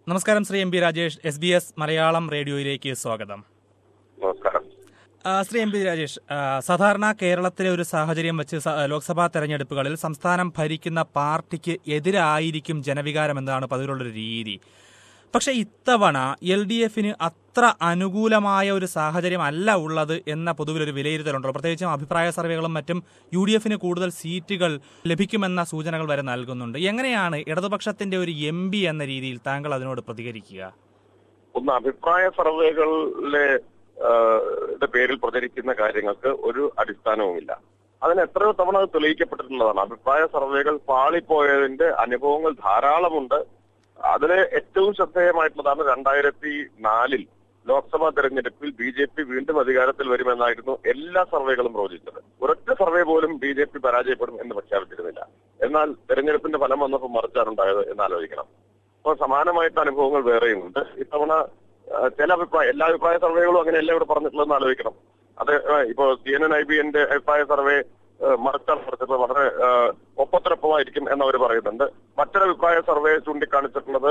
നമസ്കാരം Shri M P Rajesh S B S Malayalam റേഡിയോയിലേക്ക് സ്വാഗതം നമസ്കാരം ആ, ശ്രീ എം പി രാജേഷ് ആ, സാധാരണ കേരളത്തിലെ ഒരു സാഹചര്യം വെച്ച് സ- ലോക്സഭാ തെരഞ്ഞെടുപ്പുകളിൽ സംസ്ഥാനം ഭരിക്കുന്ന പാർട്ടിക്ക് എതിരായിരിക്കും ജനവികാരം എന്നതാണ് പതിവുള്ളൊരു രീതി പക്ഷെ ഇത്തവണ എൽ ഡി എഫിന് അത്ര അനുകൂലമായ ഒരു സാഹചര്യം അല്ല ഉള്ളത് എന്ന പൊതുവിലൊരു വിലയിരുത്തലുണ്ടല്ലോ പ്രത്യേകിച്ചും അഭിപ്രായ സർവേകളും മറ്റും യു ഡി എഫിന് കൂടുതൽ സീറ്റുകൾ ലഭിക്കുമെന്ന സൂചനകൾ വരെ നൽകുന്നുണ്ട് എങ്ങനെയാണ് ഇടതുപക്ഷത്തിന്റെ ഒരു എം പി എന്ന രീതിയിൽ താങ്കൾ അതിനോട് പ്രതികരിക്കുക ഒന്ന് അഭിപ്രായ സർവേകളിലെ ആ, യുടെ പേരിൽ പ്രചരിക്കുന്ന കാര്യങ്ങൾക്ക് ഒരു അടിസ്ഥാനവുമില്ല അതിന് എത്രയോ തവണ അത് തെളിയിക്കപ്പെട്ടിട്ടുള്ളതാണ് അഭിപ്രായ സർവേകൾ പാളിപ്പോയതിന്റെ അനുഭവങ്ങൾ ധാരാളമുണ്ട് അതിന് ഏറ്റവും ശ്രദ്ധേയമായിട്ടുള്ളതാണ് രണ്ടായിരത്തി നാലിൽ ലോക്സഭാ തെരഞ്ഞെടുപ്പിൽ ബി ജെ പി വീണ്ടും അധികാരത്തിൽ വരുമെന്നായിരുന്നു എല്ലാ സർവേകളും പ്രവചിച്ചത് ഒരൊറ്റ സർവേ പോലും ബി ജെ പി പരാജയപ്പെടും എന്ന് പ്രഖ്യാപിച്ചിരുന്നില്ല എന്നാൽ തെരഞ്ഞെടുപ്പിന്റെ ഫലം വന്നപ്പോൾ മറിച്ചാണ് ഉണ്ടായത് എന്ന് ആലോചിക്കണം അപ്പോൾ സമാനമായിട്ട് അനുഭവങ്ങൾ വേറെയുമുണ്ട് ഇത്തവണ ആ, ചില അഭിപ്രായ എല്ലാ അഭിപ്രായ സർവേകളും അങ്ങനെയല്ല ഇവിടെ പറഞ്ഞിട്ടുള്ളതെന്ന് ആലോചിക്കണം അത് ആ, ഇപ്പോ C N N I B എന്റെ അഭിപ്രായ സർവേ ആ, മറിച്ചാണ് പറഞ്ഞത് വളരെ ആ, ഒപ്പത്തിനൊപ്പമായിരിക്കും എന്നവർ പറയുന്നുണ്ട് മറ്റൊരു അഭിപ്രായ സർവേ ചൂണ്ടിക്കാണിച്ചിട്ടുള്ളത്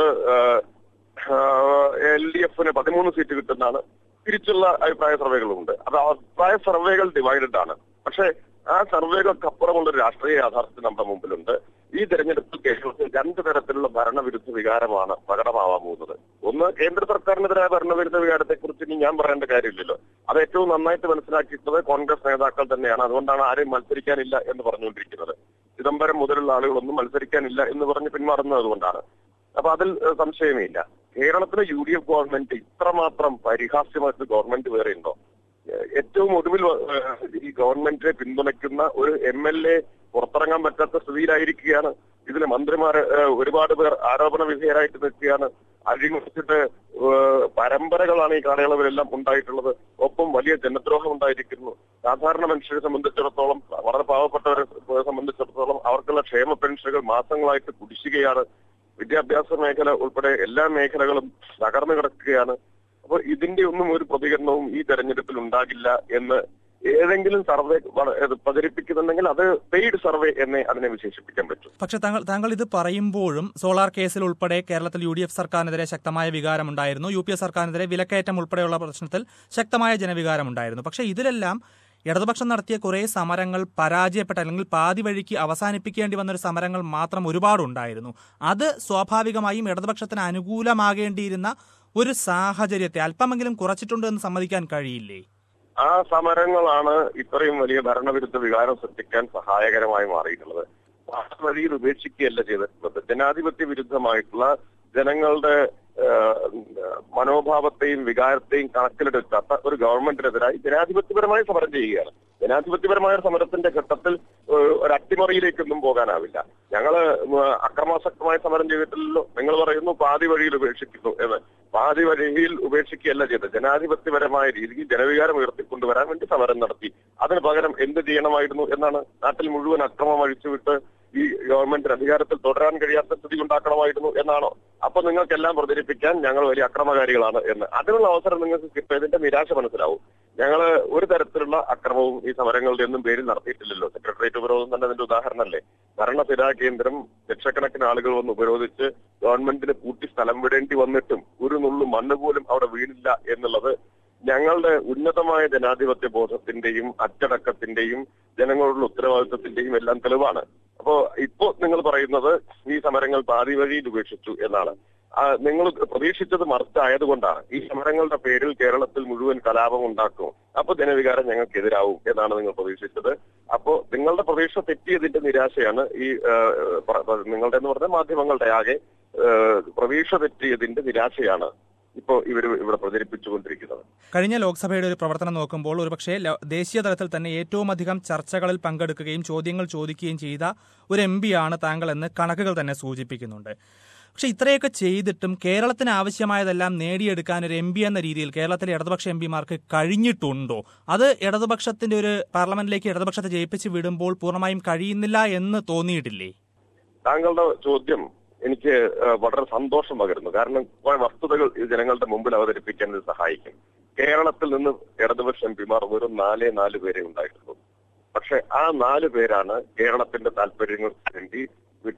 എൽ ഡി എഫിന് പതിമൂന്ന് സീറ്റ് കിട്ടുന്നതാണ് തിരിച്ചുള്ള അഭിപ്രായ സർവേകളുമുണ്ട് അത് അഭിപ്രായ സർവേകൾ ഡിവൈഡഡ് ആണ് പക്ഷേ ആ സർവേകൾക്കപ്പുറമുള്ള ഒരു രാഷ്ട്രീയ യാഥാർത്ഥ്യം നമ്മുടെ മുമ്പിലുണ്ട് ഈ തെരഞ്ഞെടുപ്പിൽ കേരളത്തിൽ രണ്ട് തരത്തിലുള്ള ഭരണവിരുദ്ധ വികാരമാണ് പ്രകടമാവാൻ പോകുന്നത് ഒന്ന് കേന്ദ്ര സർക്കാരിനെതിരായ ഭരണവിരുദ്ധ വികാരത്തെക്കുറിച്ച് ഇനി ഞാൻ പറയേണ്ട കാര്യമില്ലല്ലോ അത് ഏറ്റവും നന്നായിട്ട് മനസ്സിലാക്കിയിട്ടുള്ളത് കോൺഗ്രസ് നേതാക്കൾ തന്നെയാണ് അതുകൊണ്ടാണ് ആരെയും മത്സരിക്കാനില്ല എന്ന് പറഞ്ഞുകൊണ്ടിരിക്കുന്നത് ചിദംബരം മുതലുള്ള ആളുകളൊന്നും മത്സരിക്കാനില്ല എന്ന് പറഞ്ഞ് പിന്മാറുന്നത് അതുകൊണ്ടാണ് അപ്പൊ അതിൽ ഏഹ്, സംശയമേ ഇല്ല കേരളത്തിലെ യു ഡി എഫ് ഗവൺമെന്റ് ഇത്രമാത്രം പരിഹാസ്യമായിട്ട് ഗവൺമെന്റ് വേറെ ഉണ്ടോ ഏഹ്, ഏറ്റവും ഒടുവിൽ ഏഹ്, ഈ ഗവൺമെന്റിനെ പിന്തുണയ്ക്കുന്ന ഒരു എം എൽ എ പുറത്തിറങ്ങാൻ പറ്റാത്ത സ്ഥിതിയിലായിരിക്കുകയാണ് ഇതിന് മന്ത്രിമാര് ഏഹ്, ഒരുപാട് പേർ ആരോപണ വിധേയരായിട്ട് നിൽക്കുകയാണ് അഴിമറിച്ചിട്ട് ഏഹ്, പരമ്പരകളാണ് ഈ കാലയളവിലെല്ലാം ഉണ്ടായിട്ടുള്ളത് ഒപ്പം വലിയ ജനദ്രോഹം ഉണ്ടായിരിക്കുന്നു സാധാരണ മനുഷ്യരെ സംബന്ധിച്ചിടത്തോളം വളരെ പാവപ്പെട്ടവരെ സംബന്ധിച്ചിടത്തോളം അവർക്കുള്ള ക്ഷേമ പെൻഷനുകൾ മാസങ്ങളായിട്ട് കുടിശ്ശികയാണ് വിദ്യാഭ്യാസ മേഖല ഉൾപ്പെടെ എല്ലാ മേഖലകളും തകർന്നു കിടക്കുകയാണ് അപ്പോൾ ഇതിന്റെ ഒന്നും ഒരു പ്രതികരണവും ഈ തെരഞ്ഞെടുപ്പിൽ ഉണ്ടാകില്ല എന്ന് ഏതെങ്കിലും സർവേ വള- ഇത് പ്രചരിപ്പിക്കുന്നുണ്ടെങ്കിൽ അത് പെയ്ഡ് സർവേ എന്നേ അതിനെ വിശേഷിപ്പിക്കാൻ പറ്റും പക്ഷെ താങ്കൾ താങ്കൾ ഇത് പറയുമ്പോഴും സോളാർ കേസിൽ ഉൾപ്പെടെ കേരളത്തിൽ യു ഡി എഫ് സർക്കാരിനെതിരെ ശക്തമായ വികാരമുണ്ടായിരുന്നു യു പി എ സർക്കാരിനെതിരെ വിലക്കയറ്റം ഉൾപ്പെടെയുള്ള പ്രശ്നത്തിൽ ശക്തമായ ജനവികാരമുണ്ടായിരുന്നു പക്ഷെ ഇതിലെല്ലാം ഇടതുപക്ഷം നടത്തിയ കുറേ സമരങ്ങൾ പരാജയപ്പെട്ട അല്ലെങ്കിൽ പാതി വഴിക്ക് അവസാനിപ്പിക്കേണ്ടി വന്നൊരു സമരങ്ങൾ മാത്രം ഒരുപാടുണ്ടായിരുന്നു അത് സ്വാഭാവികമായും ഇടതുപക്ഷത്തിന് അനുകൂലമാകേണ്ടിയിരുന്ന ഒരു സാഹചര്യത്തെ അല്പമെങ്കിലും കുറച്ചിട്ടുണ്ട് എന്ന് സമ്മതിക്കാൻ കഴിയില്ലേ ആ സമരങ്ങളാണ് ഇത്രയും വലിയ ഭരണവിരുദ്ധ വികാരം സൃഷ്ടിക്കാൻ സഹായകരമായി മാറിയിട്ടുള്ളത് ആ വഴിയിൽ ഉപേക്ഷിക്കുകയല്ല ചെയ്തിട്ടുള്ളത് ജനാധിപത്യ വിരുദ്ധമായിട്ടുള്ള ജനങ്ങളുടെ ഏഹ്, മനോഭാവത്തെയും വികാരത്തെയും കണക്കിലെടുക്കാത്ത ഒരു ഗവൺമെന്റിനെതിരായി ജനാധിപത്യപരമായി സമരം ചെയ്യുകയാണ് ജനാധിപത്യപരമായ സമരത്തിന്റെ ഘട്ടത്തിൽ ഏഹ്, ഒരു അട്ടിമറിയിലേക്കൊന്നും പോകാനാവില്ല ഞങ്ങള് ഉം, അക്രമാസക്തമായ സമരം ചെയ്തിട്ടില്ലല്ലോ നിങ്ങൾ പറയുന്നു പാതി വഴിയിൽ ഉപേക്ഷിക്കുന്നു എന്ന് പാതി വഴിയിൽ ഉപേക്ഷിക്കുകയല്ല ചെയ്തത് ജനാധിപത്യപരമായ രീതിയിൽ ജനവികാരം ഉയർത്തിക്കൊണ്ടുവരാൻ വേണ്ടി സമരം നടത്തി അതിന് പകരം എന്ത് ചെയ്യണമായിരുന്നു എന്നാണ് നാട്ടിൽ മുഴുവൻ അക്രമം അഴിച്ചുവിട്ട് ഈ ഗവൺമെന്റിന് അധികാരത്തിൽ തുടരാൻ കഴിയാത്ത സ്ഥിതി ഉണ്ടാക്കണമായിരുന്നു എന്നാണോ അപ്പൊ നിങ്ങൾക്കെല്ലാം പ്രചരിപ്പിക്കാൻ ഞങ്ങൾ വലിയ അക്രമകാരികളാണ് എന്ന് അതിനുള്ള അവസരം നിങ്ങൾക്ക് കിട്ടിയതിന്റെ നിരാശ മനസ്സിലാവും ഞങ്ങള് ഒരു തരത്തിലുള്ള അക്രമവും ഈ സമരങ്ങളുടെ ഒന്നും പേരിൽ നടത്തിയിട്ടില്ലല്ലോ സെക്രട്ടേറിയറ്റ് ഉപരോധം തന്നെ അതിന്റെ ഉദാഹരണമല്ലേ ഭരണസിരാ കേന്ദ്രം ലക്ഷക്കണക്കിന് ആളുകൾ വന്ന് ഉപരോധിച്ച് ഗവൺമെന്റിന് കൂട്ടി സ്ഥലം വിടേണ്ടി വന്നിട്ടും ഒരു നുള്ളു മണ്ണ് പോലും അവിടെ വീണില്ല എന്നുള്ളത് ഞങ്ങളുടെ ഉന്നതമായ ജനാധിപത്യ ബോധത്തിന്റെയും അച്ചടക്കത്തിന്റെയും ജനങ്ങളുടെ ഉത്തരവാദിത്വത്തിന്റെയും എല്ലാം തെളിവാണ് അപ്പോ ഇപ്പോ നിങ്ങൾ പറയുന്നത് ഈ സമരങ്ങൾ പാതി വഴിയിൽ ഉപേക്ഷിച്ചു എന്നാണ് ആ, നിങ്ങൾ പ്രതീക്ഷിച്ചത് മറിച്ചായതുകൊണ്ടാണ് ഈ സമരങ്ങളുടെ പേരിൽ കേരളത്തിൽ മുഴുവൻ കലാപം ഉണ്ടാക്കും അപ്പൊ ജനവികാരം ഞങ്ങൾക്കെതിരാവും എന്നാണ് നിങ്ങൾ പ്രതീക്ഷിച്ചത് അപ്പോ നിങ്ങളുടെ പ്രതീക്ഷ തെറ്റിയതിന്റെ നിരാശയാണ് ഈ ആ, പ്ര- പ്ര- നിങ്ങളുടെ എന്ന് പറഞ്ഞ മാധ്യമങ്ങളുടെ ആകെ ആ, പ്രതീക്ഷ തെറ്റിയതിന്റെ നിരാശയാണ് ഇപ്പോ ഇവർ ഇവിടെ പ്രചരിപ്പിച്ചുകൊണ്ടിരിക്കുന്നത് കഴിഞ്ഞ ലോക്സഭയുടെ ഒരു പ്രവർത്തനം നോക്കുമ്പോൾ ഒരുപക്ഷെ ലോ- ദേശീയ തലത്തിൽ തന്നെ ഏറ്റവും അധികം ചർച്ചകളിൽ പങ്കെടുക്കുകയും ചോദ്യങ്ങൾ ചോദിക്കുകയും ചെയ്ത ഒരു എം ആണ് താങ്കൾ എന്ന് കണക്കുകൾ തന്നെ സൂചിപ്പിക്കുന്നുണ്ട് പക്ഷെ ഇത്രയൊക്കെ ചെയ്തിട്ടും കേരളത്തിന് ആവശ്യമായതെല്ലാം നേടിയെടുക്കാൻ ഒരു എം എന്ന രീതിയിൽ കേരളത്തിലെ ഇടതുപക്ഷ എം പിമാർക്ക് കഴിഞ്ഞിട്ടുണ്ടോ അത് ഇടതുപക്ഷത്തിന്റെ ഒരു പാർലമെന്റിലേക്ക് ഇടതുപക്ഷത്തെ ജയിപ്പിച്ച് വിടുമ്പോൾ പൂർണ്ണമായും കഴിയുന്നില്ല എന്ന് തോന്നിയിട്ടില്ലേ താങ്കളുടെ ചോദ്യം എനിക്ക് ആ, വളരെ സന്തോഷം പകരുന്നു കാരണം കുറെ വസ്തുതകൾ ഈ ജനങ്ങളുടെ മുമ്പിൽ അവതരിപ്പിക്കാൻ ഇത് സഹായിക്കും കേരളത്തിൽ നിന്ന് ഇടതുപക്ഷ എം പിമാർ വെറും നാലേ നാല് പേരെ ഉണ്ടായിട്ടുള്ളൂ പക്ഷെ ആ നാല് പേരാണ് കേരളത്തിന്റെ താല്പര്യങ്ങൾക്ക് വേണ്ടി വിട്ടുവീഴ്ച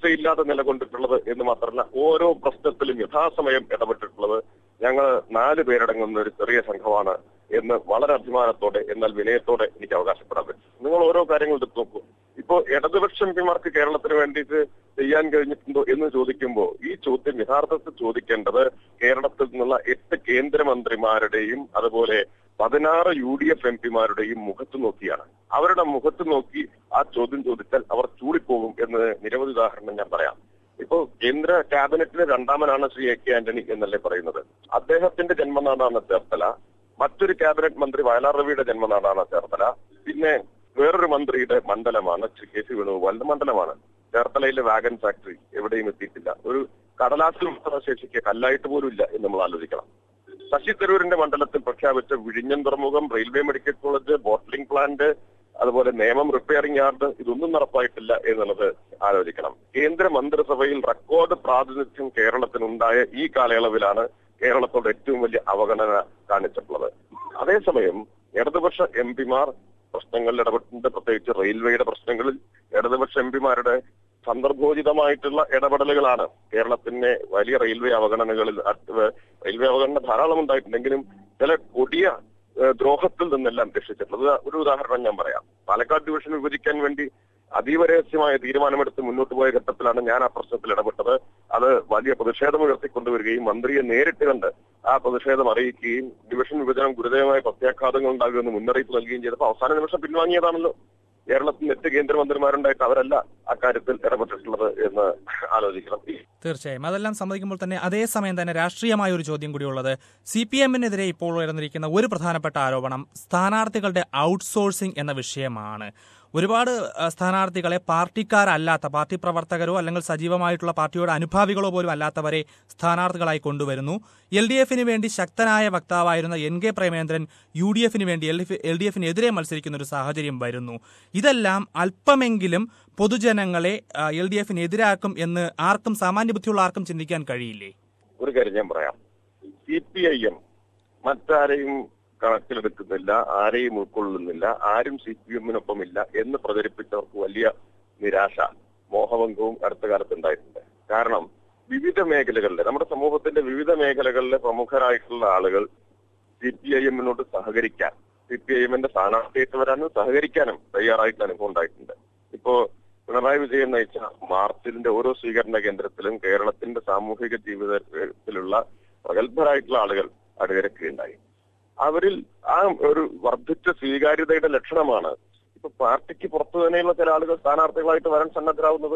വ്യക്തതയില്ലാതെ നിലകൊണ്ടിട്ടുള്ളത് എന്ന് മാത്രമല്ല ഓരോ പ്രശ്നത്തിലും യഥാസമയം ഇടപെട്ടിട്ടുള്ളത് ഞങ്ങൾ നാല് പേരടങ്ങുന്ന ഒരു ചെറിയ സംഘമാണ് എന്ന് വളരെ അഭിമാനത്തോടെ എന്നാൽ വിനയത്തോടെ എനിക്ക് അവകാശപ്പെടാൻ പറ്റും നിങ്ങൾ ഓരോ കാര്യങ്ങൾ എടുത്ത് നോക്കൂ ഇപ്പോ ഇടതുപക്ഷ എം പിമാർക്ക് കേരളത്തിന് വേണ്ടിയിട്ട് ചെയ്യാൻ കഴിഞ്ഞിട്ടുണ്ടോ എന്ന് ചോദിക്കുമ്പോൾ ഈ ചോദ്യം യഥാർത്ഥത്തിൽ ചോദിക്കേണ്ടത് കേരളത്തിൽ നിന്നുള്ള എട്ട് കേന്ദ്രമന്ത്രിമാരുടെയും അതുപോലെ പതിനാറ് യു ഡി എഫ് എം പിമാരുടെയും മുഖത്ത് നോക്കിയാണ് അവരുടെ മുഖത്ത് നോക്കി ആ ചോദ്യം ചോദിച്ചാൽ അവർ ചൂടിപ്പോകും എന്ന് നിരവധി ഉദാഹരണം ഞാൻ പറയാം ഇപ്പോ കേന്ദ്ര ക്യാബിനറ്റിലെ രണ്ടാമനാണ് ശ്രീ എ കെ ആന്റണി എന്നല്ലേ പറയുന്നത് അദ്ദേഹത്തിന്റെ ജന്മനാടാണ് ചേർത്തല മറ്റൊരു ക്യാബിനറ്റ് മന്ത്രി വയലാർ രവിയുടെ ജന്മനാടാണ് ചേർത്തല പിന്നെ വേറൊരു മന്ത്രിയുടെ മണ്ഡലമാണ് ശ്രീ കെ സി വേണുഗോപാലിന്റെ മണ്ഡലമാണ് ചേർത്തലയിലെ വാഗൻ ഫാക്ടറി എവിടെയും എത്തിയിട്ടില്ല ഒരു കടലാസിൽ മാത്രം ശേഷിക്കുക കല്ലായിട്ട് പോലും ഇല്ല എന്ന് നമ്മൾ ആലോചിക്കണം ശശി തരൂരിന്റെ മണ്ഡലത്തിൽ പ്രഖ്യാപിച്ച വിഴിഞ്ഞം തുറമുഖം railway medical college bottling plant അതുപോലെ നിയമം റിപ്പയറിംഗ് യാർഡ് ഇതൊന്നും നടപ്പായിട്ടില്ല എന്നുള്ളത് ആലോചിക്കണം കേന്ദ്ര മന്ത്രിസഭയിൽ റെക്കോർഡ് പ്രാതിനിധ്യം കേരളത്തിനുണ്ടായ ഈ കാലയളവിലാണ് കേരളത്തോട് ഏറ്റവും വലിയ അവഗണന കാണിച്ചിട്ടുള്ളത് അതേസമയം ഇടതുപക്ഷ എം പിമാർ പ്രശ്നങ്ങളിൽ ഇടപെട്ടിട്ടുണ്ട് പ്രത്യേകിച്ച് റെയിൽവേയുടെ പ്രശ്നങ്ങളിൽ ഇടതുപക്ഷ എം പിമാരുടെ സന്ദർഭോചിതമായിട്ടുള്ള ഇടപെടലുകളാണ് കേരളത്തിന്റെ വലിയ റെയിൽവേ അവഗണനകളിൽ അത് റെയിൽവേ അവഗണന ധാരാളം ഉണ്ടായിട്ടുണ്ടെങ്കിലും ചില കൊടിയ ഏഹ്, ദ്രോഹത്തിൽ നിന്നെല്ലാം രക്ഷിച്ചിട്ടുള്ളത് ഉദാ- ഒരു ഉദാഹരണം ഞാൻ പറയാം പാലക്കാട് ഡിവിഷൻ വിഭജിക്കാൻ വേണ്ടി അതീവ രഹസ്യമായ തീരുമാനമെടുത്ത് മുന്നോട്ട് പോയ ഘട്ടത്തിലാണ് ഞാൻ ആ പ്രശ്നത്തിൽ ഇടപെട്ടത് അത് വലിയ പ്രതിഷേധം ഉയർത്തിക്കൊണ്ടുവരികയും മന്ത്രിയെ നേരിട്ട് കണ്ട് ആ പ്രതിഷേധം അറിയിക്കുകയും ഡിവിഷൻ വിഭജനം ഗുരുതരമായ പ്രത്യാഘാതങ്ങൾ ഉണ്ടാകുമെന്ന് മുന്നറിയിപ്പ് നൽകുകയും ചെയ്തപ്പോൾ അവസാന നിമിഷം പിൻവാങ്ങിയതാണല്ലോ കേരളത്തിൽ എട്ട് കേന്ദ്രമന്ത്രിമാരുണ്ടായിട്ട് അവരല്ല അക്കാര്യത്തിൽ ഇടപെട്ടിട്ടുള്ളത് എന്ന് ആലോചിക്കണം ഈ തീർച്ചയായും അതെല്ലാം സമ്മതിക്കുമ്പോൾ തന്നെ അതേസമയം തന്നെ രാഷ്ട്രീയമായ ഒരു ചോദ്യം കൂടിയുള്ളത് സി പി എമ്മിനെതിരെ ഇപ്പോൾ ഉയർന്നിരിക്കുന്ന ഒരു പ്രധാനപ്പെട്ട ആരോപണം സ്ഥാനാർത്ഥികളുടെ ഔട്ട്സോഴ്സിംഗ് എന്ന വിഷയമാണ് ഒരുപാട് അഹ്, സ്ഥാനാർത്ഥികളെ പാർട്ടിക്കാരല്ലാത്ത പാർട്ടി പ്രവർത്തകരോ അല്ലെങ്കിൽ സജീവമായിട്ടുള്ള പാർട്ടിയുടെ അനുഭാവികളോ പോലും അല്ലാത്തവരെ സ്ഥാനാർത്ഥികളായി കൊണ്ടുവരുന്നു എൽ ഡി എഫിന് വേണ്ടി ശക്തനായ വക്താവായിരുന്ന N K Premachandran U D എഫിന് വേണ്ടി എൽ ഡി എഫിനെതിരെ മത്സരിക്കുന്ന ഒരു സാഹചര്യം വരുന്നു ഇതെല്ലാം അല്പമെങ്കിലും പൊതുജനങ്ങളെ എൽ ഡി എഫിന് എതിരാക്കും എന്ന് ആർക്കും സാമാന്യ ബുദ്ധിയുള്ള ആർക്കും ചിന്തിക്കാൻ കഴിയില്ലേ ഒരു കാര്യം ഞാൻ പറയാം സി പി ഐ എം മറ്റാരെയും കണക്കിലെടുക്കുന്നില്ല ആരെയും ഉൾക്കൊള്ളുന്നില്ല ആരും സി പി എമ്മിനൊപ്പമില്ല എന്ന് പ്രചരിപ്പിച്ചവർക്ക് വലിയ നിരാശ മോഹഭംഗവും അടുത്ത കാലത്ത് ഉണ്ടായിട്ടുണ്ട് കാരണം വിവിധ മേഖലകളിലെ നമ്മുടെ സമൂഹത്തിന്റെ വിവിധ മേഖലകളിലെ പ്രമുഖരായിട്ടുള്ള ആളുകൾ സി പി ഐ എമ്മിനോട് സഹകരിക്കാൻ സി പി ഐ എമ്മിന്റെ സ്ഥാനാർത്ഥിയായിട്ട് വരാനും സഹകരിക്കാനും തയ്യാറായിട്ടുള്ള അനുഭവം ഉണ്ടായിട്ടുണ്ട് ഇപ്പോ പിണറായി വിജയൻ നയിച്ച മാർച്ചിന്റെ ഓരോ സ്വീകരണ കേന്ദ്രത്തിലും കേരളത്തിന്റെ സാമൂഹിക ജീവിതത്തിലുള്ള പ്രഗത്ഭരായിട്ടുള്ള ആളുകൾ അണിനിരക്കുകയുണ്ടായി അവരിൽ ആ ഒരു വർദ്ധിച്ച സ്വീകാര്യതയുടെ ലക്ഷണമാണ് ഇപ്പൊ പാർട്ടിക്ക് പുറത്തു തന്നെയുള്ള ചില ആളുകൾ സ്ഥാനാർത്ഥികളായിട്ട് വരാൻ സന്നദ്ധരാകുന്നത്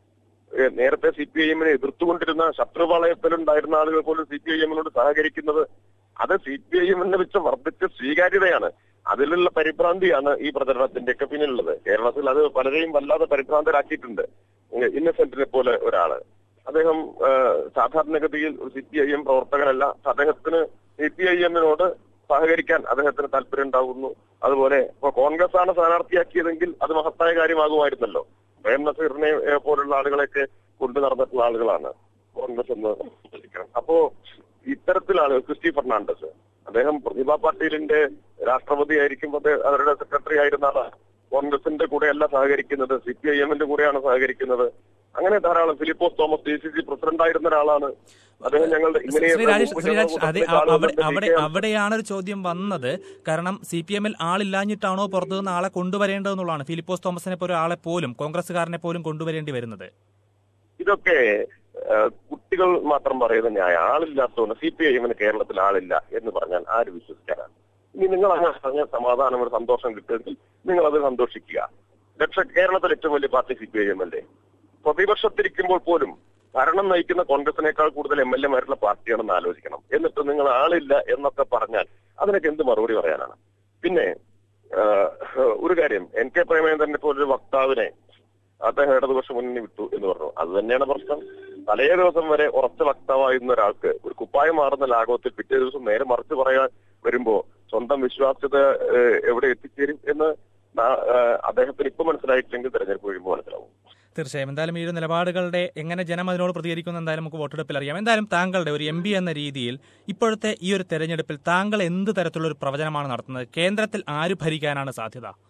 ഏഹ് നേരത്തെ സി പി ഐ എമ്മിനെ എതിർത്തുകൊണ്ടിരുന്ന ശത്രുപാളയത്തിലുണ്ടായിരുന്ന ആളുകൾ പോലും സി പി ഐ എമ്മിനോട് സഹകരിക്കുന്നത് അത് സി പി ഐ എമ്മിനെ വെച്ച് വർദ്ധിച്ച സ്വീകാര്യതയാണ് അതിലുള്ള പരിഭ്രാന്തിയാണ് ഈ പ്രചരണത്തിന്റെ ഒക്കെ പിന്നിലുള്ളത് കേരളത്തിൽ അത് പലരെയും വല്ലാതെ പരിഭ്രാന്തരാക്കിയിട്ടുണ്ട് ഏഹ് ഇന്നസെന്റിനെ പോലെ ഒരാള് അദ്ദേഹം ഏഹ് സാധാരണഗതിയിൽ സി പി ഐ എം പ്രവർത്തകനല്ല അദ്ദേഹത്തിന് സി പി ഐ എമ്മിനോട് സഹകരിക്കാൻ അദ്ദേഹത്തിന് താല്പര്യം ഉണ്ടാകുന്നു അതുപോലെ ഇപ്പൊ കോൺഗ്രസ് ആണ് സ്ഥാനാർത്ഥിയാക്കിയതെങ്കിൽ അത് മഹത്തായ കാര്യമാകുമായിരുന്നല്ലോ പ്രേം നസീറിനെ ഏഹ്, പോലുള്ള ആളുകളെയൊക്കെ കൊണ്ടു നടന്നിട്ടുള്ള ആളുകളാണ് കോൺഗ്രസ് എന്ന് വിശ്വസിക്കണം അപ്പോ ഇത്തരത്തിലാണ് ക്രിസ്റ്റി ഫെർണാണ്ടസ് അദ്ദേഹം പ്രതിഭ പാട്ടീലിന്റെ രാഷ്ട്രപതി ആയിരിക്കുമ്പോൾ അവരുടെ സെക്രട്ടറി ആയിരുന്ന ആളാണ് കോൺഗ്രസിന്റെ കൂടെയല്ല സഹകരിക്കുന്നത് സി പി ഐ എമ്മിന്റെ കൂടെയാണ് സഹകരിക്കുന്നത് അങ്ങനെ ധാരാളം Philipose Thomas D C C president ആയിരുന്ന ഒരാളാണ് അദ്ദേഹം ഞങ്ങളുടെ ഇങ്ങനെ ശ്രീ രാജേഷ് ശ്രീ രാജേഷ് അതെ മുപ്പത്തിരണ്ട് ആളുകളുടെ അവിടെ അവിടെ DK അവിടെയാണ് ഒരു ചോദ്യം വന്നത് കാരണം സി പി എമ്മിൽ ആളില്ലാഞ്ഞിട്ടാണോ പുറത്തു നിന്ന് ആളെ കൊണ്ടുവരേണ്ടതെന്നുള്ളതാണ് ഫിലിപ്പോസ് തോമസിനെ പോലെ ആളെ പോലും കോൺഗ്രസ്സുകാരനെ പോലും കൊണ്ടുവരേണ്ടി വരുന്നത് ഇതൊക്കെ ആ, കുട്ടികൾ മാത്രം പറയുന്ന ന്യായം ആളില്ലാത്തതുകൊണ്ട് സി പി ഐ എമ്മിന് കേരളത്തിൽ ആളില്ല എന്ന് പറഞ്ഞാൽ ആര് വിശ്വസിക്കാനാണ് ഇനി നിങ്ങൾ അങ്ങനെ പറഞ്ഞ സമാധാനം ഒരു സന്തോഷം കിട്ടുമെങ്കിൽ നിങ്ങൾ അത് സന്തോഷിക്കുക ലക്ഷ കേരളത്തിലെ ഏറ്റവും വലിയ party C P I M അല്ലേ പ്രതിപക്ഷത്തിരിക്കുമ്പോൾ പോലും ഭരണം നയിക്കുന്ന കോൺഗ്രസിനേക്കാൾ കൂടുതൽ എം എൽ എമാരുള്ള പാർട്ടിയാണെന്ന് ആലോചിക്കണം എന്നിട്ട് നിങ്ങൾ ആളില്ല എന്നൊക്കെ പറഞ്ഞാൽ അതിനൊക്കെ എന്ത് മറുപടി പറയാനാണ് പിന്നെ ആ, ഒരു കാര്യം എൻ കെ പ്രേമേന്ദ്രനെ പോലൊരു വക്താവിനെ അദ്ദേഹം ഇടതുപക്ഷ മുന്നണി വിട്ടു എന്ന് പറഞ്ഞു അത് തന്നെയാണ് പ്രശ്നം തലേ ദിവസം വരെ ഉറച്ച വക്താവായിരുന്ന ഒരാൾക്ക് ഒരു കുപ്പായം മാറുന്ന ലാഘവത്തിൽ പിറ്റേ ദിവസം നേരെ മറിച്ച് പറയാൻ വരുമ്പോ സ്വന്തം വിശ്വാസ്യത ഏഹ്, എവിടെ എത്തിച്ചേരും എന്ന് നാ- ഏഹ്, അദ്ദേഹത്തിന് ഇപ്പൊ മനസ്സിലായിട്ടില്ലെങ്കിൽ തെരഞ്ഞെടുപ്പ് കഴിയുമ്പോൾ മനസ്സിലാവും തീർച്ചയായും എന്തായാലും ഈ ഒരു നിലപാടുകളുടെ എങ്ങനെ ജനം അതിനോട് പ്രതികരിക്കുന്നു എന്തായാലും നമുക്ക് വോട്ടെടുപ്പിൽ അറിയാം എന്തായാലും താങ്കളുടെ ഒരു എം പി എന്ന രീതിയിൽ ഇപ്പോഴത്തെ ഈ ഒരു തെരഞ്ഞെടുപ്പിൽ താങ്കൾ എന്ത് തരത്തിലുള്ള ഒരു പ്രവചനമാണ് നടത്തുന്നത് കേന്ദ്രത്തിൽ ആര് ഭരിക്കാനാണ് സാധ്യത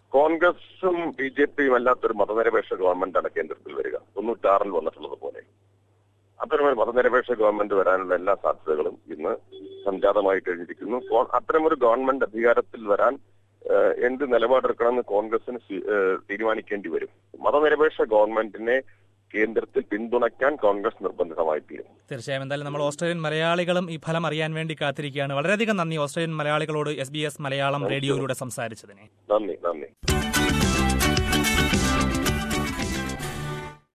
കോൺഗ്രസും ബി ജെ പിയും അല്ലാത്തൊരു മതനിരപേക്ഷ ഗവൺമെന്റാണ് കേന്ദ്രത്തിൽ വരിക തൊണ്ണൂറ്റാറിൽ വന്നിട്ടുള്ളത് പോലെ അത്തരമൊരു മതനിരപേക്ഷ ഗവൺമെന്റ് വരാനുള്ള എല്ലാ സാധ്യതകളും ഇന്ന് സംജാതമായി കഴിഞ്ഞിരിക്കുന്നു കോ- അത്തരമൊരു ഗവൺമെന്റ് അധികാരത്തിൽ വരാൻ ഏഹ്, എന്ത് നിലപാടെടുക്കണമെന്ന് കോൺഗ്രസിന് സ്വീ- ഏഹ്, തീരുമാനിക്കേണ്ടി വരും മതനിരപേക്ഷ ഗവൺമെന്റിനെ കേന്ദ്രത്തിൽ പിന്തുണയ്ക്കാൻ കോൺഗ്രസ് നിർബന്ധിതമായി തീരും തീർച്ചയായും എന്തായാലും നമ്മൾ ഓസ്ട്രേലിയൻ മലയാളികളും ഈ ഫലം അറിയാൻ വേണ്ടി കാത്തിരിക്കുകയാണ് വളരെയധികം നന്ദി ഓസ്ട്രേലിയൻ മലയാളികളോട് എസ് ബി എസ് മലയാളം റേഡിയോയിലൂടെ സംസാരിച്ചതിനെ നന്ദി നന്ദി